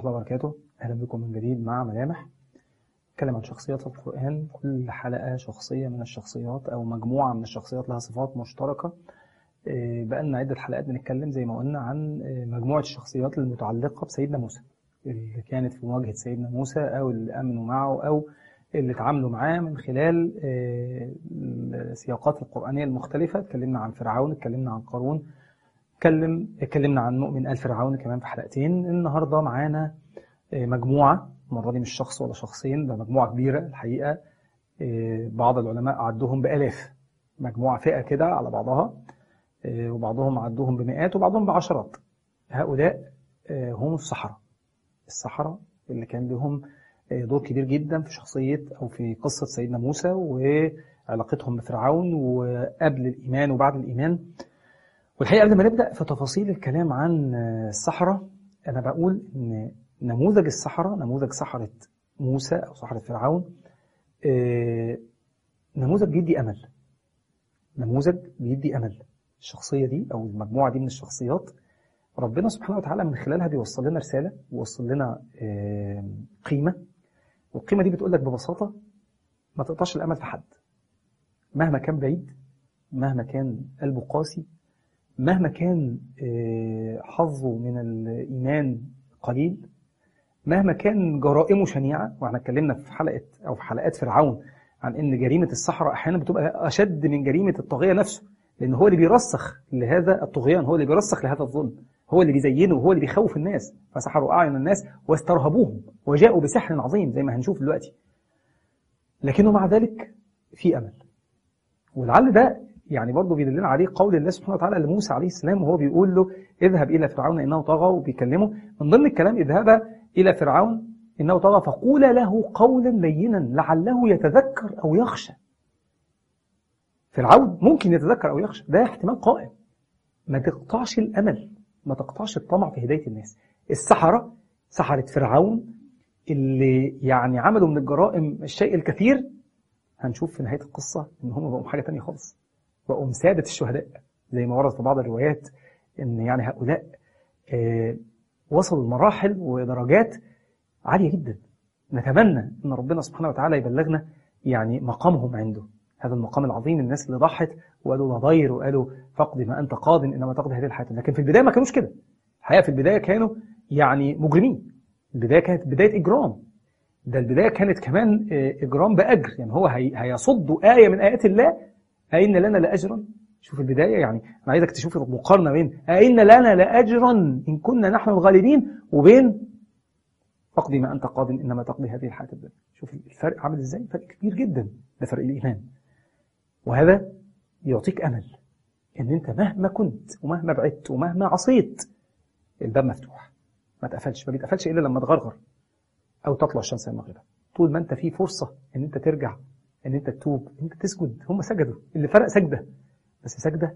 الله وبركاته أهلا بكم من جديد مع ملامح نتكلم عن شخصيات القرآن كل حلقة شخصية من الشخصيات أو مجموعة من الشخصيات لها صفات مشتركة آه، بقالنا عدة حلقات بنتكلم زي ما قلنا عن آه، مجموعة الشخصيات المتعلقة بسيدنا موسى اللي كانت في مواجهة سيدنا موسى أو اللي آمنوا معه أو اللي اتعاملوا معاه من خلال آه، السياقات القرآنية المختلفة اتكلمنا عن فرعون اتكلمنا عن قارون اتكلم اتكلمنا عن مؤمن آل فرعون كمان في حلقتين النهارده معانا آه، مجموعة المرة دي مش شخص ولا شخصين ده مجموعة كبيرة الحقيقة آه، بعض العلماء عدوهم بآلاف مجموعة فئة كده على بعضها آه، وبعضهم عدوهم بمئات وبعضهم بعشرات هؤلاء آه، هم السحرة السحرة اللي كان لهم آه، دور كبير جدا في شخصية أو في قصة سيدنا موسى وعلاقتهم بفرعون وقبل الإيمان وبعد الإيمان والحقيقة قبل ما نبدأ في تفاصيل الكلام عن آه، السحرة أنا بقول إن نموذج السحرة نموذج سحرة موسى أو سحرة فرعون آه، نموذج بيدي أمل نموذج بيدي أمل الشخصية دي أو المجموعة دي من الشخصيات ربنا سبحانه وتعالى من خلالها بيوصل لنا رسالة ويوصل لنا آه، قيمة والقيمة دي بتقول لك ببساطة ما تقطعش الأمل في حد مهما كان بعيد مهما كان قلبه قاسي مهما كان آه، حظه من الإيمان قليل مهما كان جرائمه شنيعة واحنا اتكلمنا في حلقة أو في حلقات فرعون عن إن جريمة الصحراء أحيانا بتبقى أشد من جريمة الطاغية نفسه لأن هو اللي بيرسخ لهذا الطغيان هو اللي بيرسخ لهذا الظلم هو اللي بيزينه وهو اللي بيخوف الناس فسحروا أعين الناس واسترهبوهم وجاءوا بسحر عظيم زي ما هنشوف دلوقتي لكنه مع ذلك في أمل ولعل ده يعني برضه بيدلنا عليه قول الله سبحانه وتعالى لموسى عليه السلام وهو بيقول له اذهب إلى فرعون إنه طغى وبيكلمه من ضمن الكلام اذهب إلى فرعون إنه طغى فقول له قولا لينا لعله يتذكر أو يخشى فرعون ممكن يتذكر أو يخشى ده احتمال قائم ما تقطعش الأمل ما تقطعش الطمع في هداية الناس السحرة سحرة فرعون اللي يعني عملوا من الجرائم الشيء الكثير هنشوف في نهاية القصة إن هم بقوا حاجة تانية خالص بقوا سادة الشهداء زي ما ورد في بعض الروايات إن يعني هؤلاء آه، وصلوا لمراحل ودرجات عالية جدا نتمنى أن ربنا سبحانه وتعالى يبلغنا يعني مقامهم عنده هذا المقام العظيم الناس اللي ضحت وقالوا لا ضير وقالوا فقد ما أنت قاض إنما تقضي هذه الحياة لكن في البداية ما كانوش كده الحقيقة في البداية كانوا يعني مجرمين البداية كانت بداية إجرام ده البداية كانت كمان آه، إجرام بأجر يعني هو هي هيصد آية من آيات الله أئن لنا لأجرا شوف البداية يعني أنا عايزك تشوف المقارنة بين أئن لنا لأجرا إن كنا نحن الغالبين وبين تقضي ما أنت قاض إنما تقضي هذه الحياة الدنيا شوف الفرق عامل إزاي فرق كبير جدا ده فرق الإيمان وهذا يعطيك أمل إن أنت مهما كنت ومهما بعدت ومهما عصيت الباب مفتوح ما تقفلش ما بيتقفلش إلا لما تغرغر أو تطلع الشمس من مغربها طول ما أنت في فرصة إن أنت ترجع إن أنت تتوب إن أنت تسجد هم سجدوا اللي فرق سجدة بس سجدة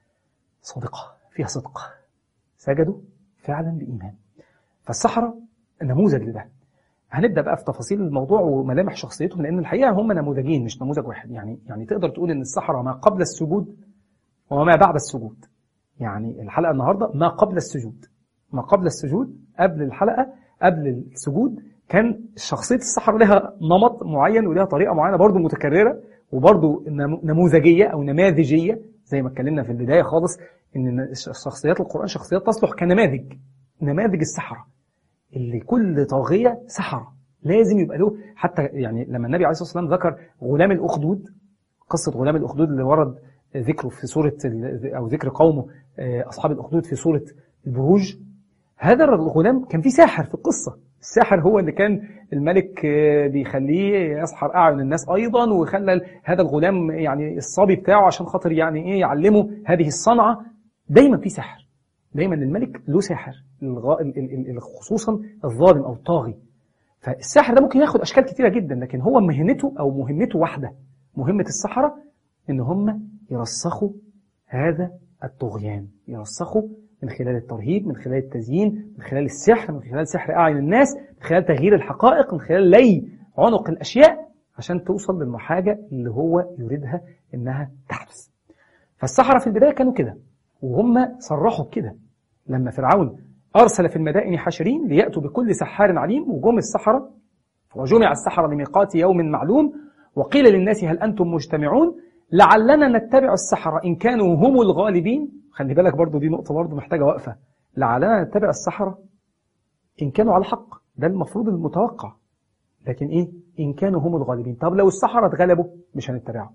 صادقة فيها صدق سجدوا فعلا بإيمان فالسحرة نموذج لده هنبدا بقى في تفاصيل الموضوع وملامح شخصيتهم لان الحقيقه هم نموذجين مش نموذج واحد يعني يعني تقدر تقول ان السحره ما قبل السجود وما بعد السجود يعني الحلقه النهارده ما قبل السجود ما قبل السجود قبل الحلقه قبل السجود كان شخصيه السحره لها نمط معين ولها طريقه معينه برضو متكرره وبرضو نمو- نموذجيه او نماذجيه زي ما اتكلمنا في البدايه خالص ان شخصيات القران شخصيات تصلح كنماذج نماذج السحره اللي كل طاغية سحرة لازم يبقى له حتى يعني لما النبي عليه الصلاة والسلام ذكر غلام الأخدود قصة غلام الأخدود اللي ورد ذكره في سورة ال- أو ذكر قومه آه، أصحاب الأخدود في سورة البروج هذا الغلام كان فيه ساحر في القصة الساحر هو اللي كان الملك آه، بيخليه يسحر أعين الناس أيضا وخلى هذا الغلام يعني الصبي بتاعه عشان خاطر يعني إيه يعلمه هذه الصنعة دايما في سحر دايما الملك له ساحر الغ- ال- ال- ال- خصوصا الظالم او الطاغي فالساحر ده ممكن ياخد اشكال كتيره جدا لكن هو مهنته او مهمته واحده مهمه السحره ان هم يرسخوا هذا الطغيان يرسخوا من خلال الترهيب من خلال التزيين من خلال السحر من خلال سحر اعين الناس من خلال تغيير الحقائق من خلال لي عنق الاشياء عشان توصل للحاجه اللي هو يريدها انها تحدث فالسحره في البدايه كانوا كده وهم صرحوا بكده لما فرعون أرسل في المدائن حاشرين ليأتوا بكل سحار عليم وجم السحرة وجمع السحرة لميقات يوم معلوم وقيل للناس هل أنتم مجتمعون لعلنا نتبع السحرة إن كانوا هم الغالبين خلي بالك برضو دي نقطة برضو محتاجة وقفة لعلنا نتبع السحرة إن كانوا على الحق ده المفروض المتوقع لكن إيه إن كانوا هم الغالبين طب لو السحرة اتغلبوا مش هنتبعهم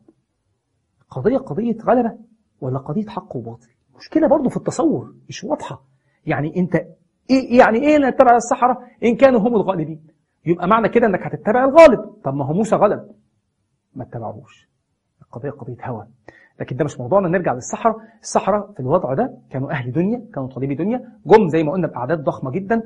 قضية قضية غلبة ولا قضية حق وباطل مشكلة برضو في التصور مش واضحة يعني أنت إيه يعني إيه نتبع السحرة إن كانوا هم الغالبين يبقى معنى كده أنك هتتبع الغالب طب ما هو موسى غلب ما اتبعوش القضية قضية هوى لكن ده مش موضوعنا نرجع للصحراء الصحراء في الوضع ده كانوا أهل دنيا كانوا طالبي دنيا جم زي ما قلنا بأعداد ضخمة جدا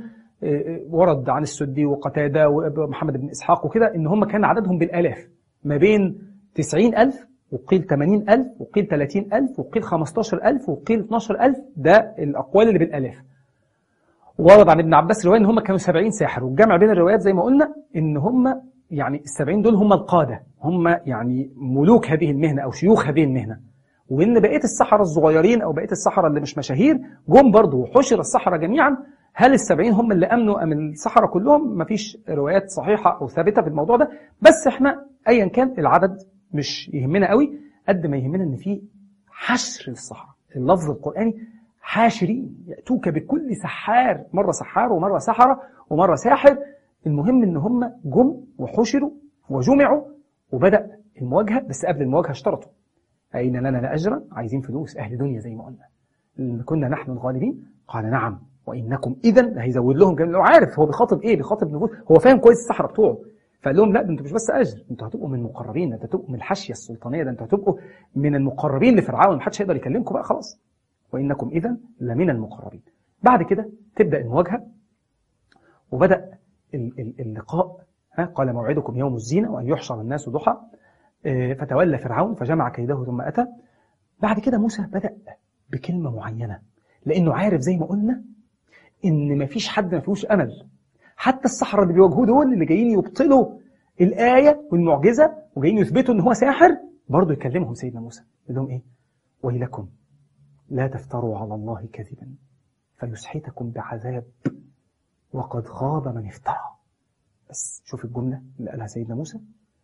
ورد عن السدي وقتادة ومحمد بن إسحاق وكده إن هم كان عددهم بالآلاف ما بين 90 ألف وقيل 80 ألف وقيل 30 ألف وقيل 15 ألف وقيل 12 ألف ده الأقوال اللي بالآلاف ورد عن ابن عباس رواية إن هم كانوا 70 ساحر والجمع بين الروايات زي ما قلنا إن هم يعني السبعين دول هم القادة هم يعني ملوك هذه المهنة أو شيوخ هذه المهنة وإن بقية السحرة الصغيرين أو بقية السحرة اللي مش مشاهير جم برضه وحشر السحرة جميعا هل السبعين هم اللي أمنوا أم السحرة كلهم مفيش روايات صحيحة أو ثابتة في الموضوع ده بس إحنا أيا كان العدد مش يهمنا قوي قد ما يهمنا إن في حشر السحرة اللفظ القرآني حاشرين يأتوك بكل سحار مرة سحار ومرة سحرة ومرة ساحر المهم ان هم جم وحشروا وجمعوا وبدأ المواجهة بس قبل المواجهة اشترطوا أين لنا لأجرا عايزين فلوس أهل دنيا زي ما قلنا كنا نحن الغالبين قال نعم وإنكم إذا هيزود لهم جميل لو عارف هو بيخاطب إيه بيخاطب نفوس هو فاهم كويس السحرة بتوعه فقال لهم لا ده انتوا مش بس أجر انتوا هتبقوا من المقربين ده انتوا هتبقوا من الحاشية السلطانية ده انتوا هتبقوا من المقربين لفرعون محدش هيقدر يكلمكم بقى خلاص وإنكم إذا لمن المقربين بعد كده تبدأ المواجهة وبدأ اللقاء قال موعدكم يوم الزينة وأن يحشر الناس ضحى فتولى فرعون فجمع كيده ثم أتى بعد كده موسى بدأ بكلمة معينة لأنه عارف زي ما قلنا إن مفيش حد ما فيهوش أمل حتى السحرة اللي بيواجهوه دول اللي جايين يبطلوا الآية والمعجزة وجايين يثبتوا إن هو ساحر برضه يكلمهم سيدنا موسى يقول لهم إيه ويلكم لا تفتروا على الله كذبا فيسحتكم بعذاب وقد خاب من افترى بس شوف الجملة اللي قالها سيدنا موسى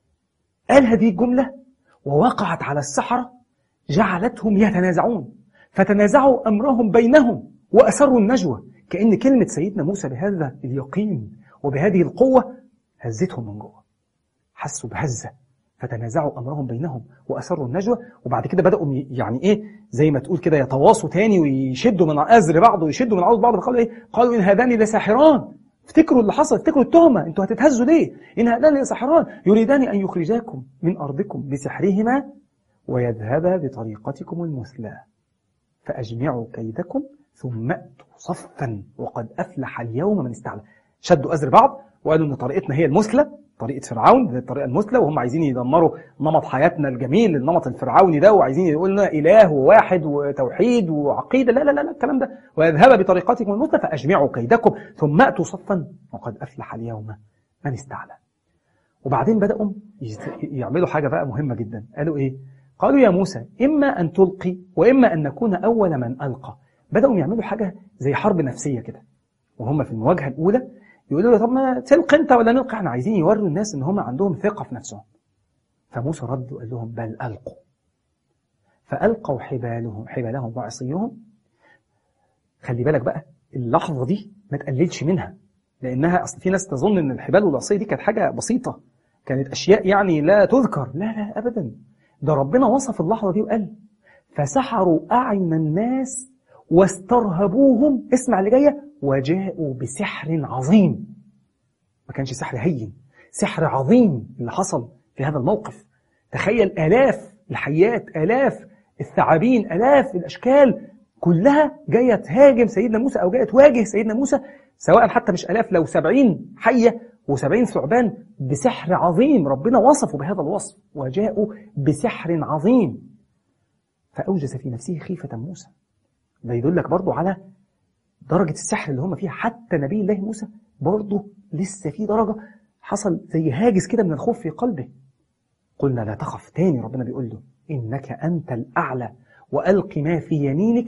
قال هذه الجملة ووقعت على السحرة جعلتهم يتنازعون فتنازعوا أمرهم بينهم وأسروا النجوى كأن كلمة سيدنا موسى بهذا اليقين وبهذه القوة هزتهم من جوه حسوا بهزة فتنازعوا أمرهم بينهم وأسروا النجوى وبعد كده بدأوا يعني إيه زي ما تقول كده يتواصوا تاني ويشدوا من أزر بعض ويشدوا من عوض بعض فقالوا إيه قالوا إن هذان لساحران افتكروا اللي حصل افتكروا التهمة انتوا هتتهزوا ليه إن هذان لساحران يريدان أن يخرجاكم من أرضكم بسحرهما ويذهبا بطريقتكم المثلى فأجمعوا كيدكم ثم أتوا صفا وقد أفلح اليوم من استعلى شدوا أزر بعض وقالوا إن طريقتنا هي المثلى طريقة فرعون هي الطريقة المثلى وهم عايزين يدمروا نمط حياتنا الجميل النمط الفرعوني ده وعايزين يقولوا لنا إله وواحد وتوحيد وعقيدة لا لا لا, لا الكلام ده ويذهب بطريقتكم المثلى فأجمعوا كيدكم ثم أتوا صفا وقد أفلح اليوم من استعلى وبعدين بدأوا يعملوا حاجة بقى مهمة جدا قالوا إيه قالوا يا موسى إما أن تلقي وإما أن نكون أول من ألقى بدأوا يعملوا حاجة زي حرب نفسية كده وهم في المواجهة الأولى يقولوا له طب ما تلقي انت ولا نلقي احنا عايزين يوروا الناس ان هم عندهم ثقة في نفسهم فموسى رد وقال لهم بل ألقوا فألقوا حبالهم حبالهم وعصيهم خلي بالك بقى اللحظة دي ما تقللش منها لأنها أصل في ناس تظن أن الحبال والعصي دي كانت حاجة بسيطة كانت أشياء يعني لا تذكر لا لا أبدا ده ربنا وصف اللحظة دي وقال فسحروا أعين الناس واسترهبوهم اسمع اللي جايه وجاءوا بسحر عظيم ما كانش سحر هين سحر عظيم اللي حصل في هذا الموقف تخيل آلاف الحيات آلاف الثعابين آلاف الأشكال كلها جاية تهاجم سيدنا موسى أو جاية تواجه سيدنا موسى سواء حتى مش آلاف لو سبعين حية وسبعين ثعبان بسحر عظيم ربنا وصفه بهذا الوصف وجاءوا بسحر عظيم فأوجس في نفسه خيفة موسى ده يدلك برضو على درجة السحر اللي هم فيها حتى نبي الله موسى برضو لسه في درجة حصل زي هاجس كده من الخوف في قلبه قلنا لا تخف تاني ربنا بيقول له إنك أنت الأعلى وألق ما في يمينك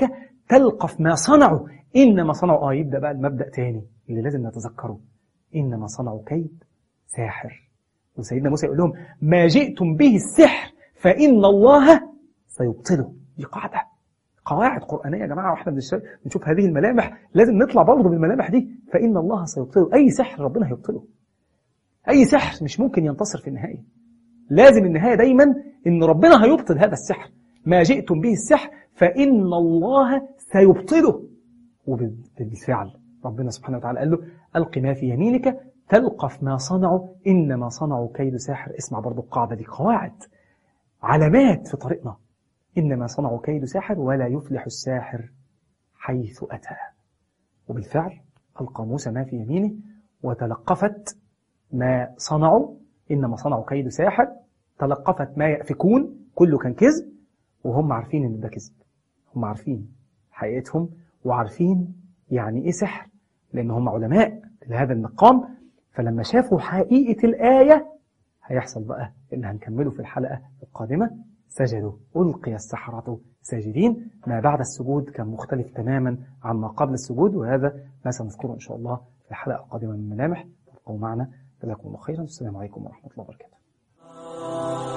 تلقف ما صنعوا إنما صنعوا آه يبدأ بقى المبدأ تاني اللي لازم نتذكره إنما صنعوا كيد ساحر وسيدنا موسى يقول لهم ما جئتم به السحر فإن الله سيبطله دي قاعدة قواعد قرآنية يا جماعة واحنا بنشوف هذه الملامح لازم نطلع برضه بالملامح دي فإن الله سيبطله أي سحر ربنا هيبطله أي سحر مش ممكن ينتصر في النهاية لازم النهاية دايما إن ربنا هيبطل هذا السحر ما جئتم به السحر فإن الله سيبطله وبالفعل ربنا سبحانه وتعالى قال له ألق ما في يمينك تلقف ما صنعوا إنما صنعوا كيد ساحر اسمع برضو القاعدة دي قواعد علامات في طريقنا إنما صنعوا كيد ساحر ولا يفلح الساحر حيث أتى وبالفعل ألقى موسى ما في يمينه وتلقفت ما صنعوا إنما صنعوا كيد ساحر تلقفت ما يأفكون كله كان كذب وهم عارفين إن ده كذب هم عارفين حقيقتهم وعارفين يعني إيه سحر لأن هم علماء لهذا المقام فلما شافوا حقيقة الآية هيحصل بقى اللي هنكمله في الحلقة القادمة سجدوا ألقي السحرة ساجدين ما بعد السجود كان مختلف تماما عما قبل السجود وهذا ما سنذكره إن شاء الله في الحلقة القادمة من ملامح تبقوا معنا جزاكم الله خيرا والسلام عليكم ورحمة الله وبركاته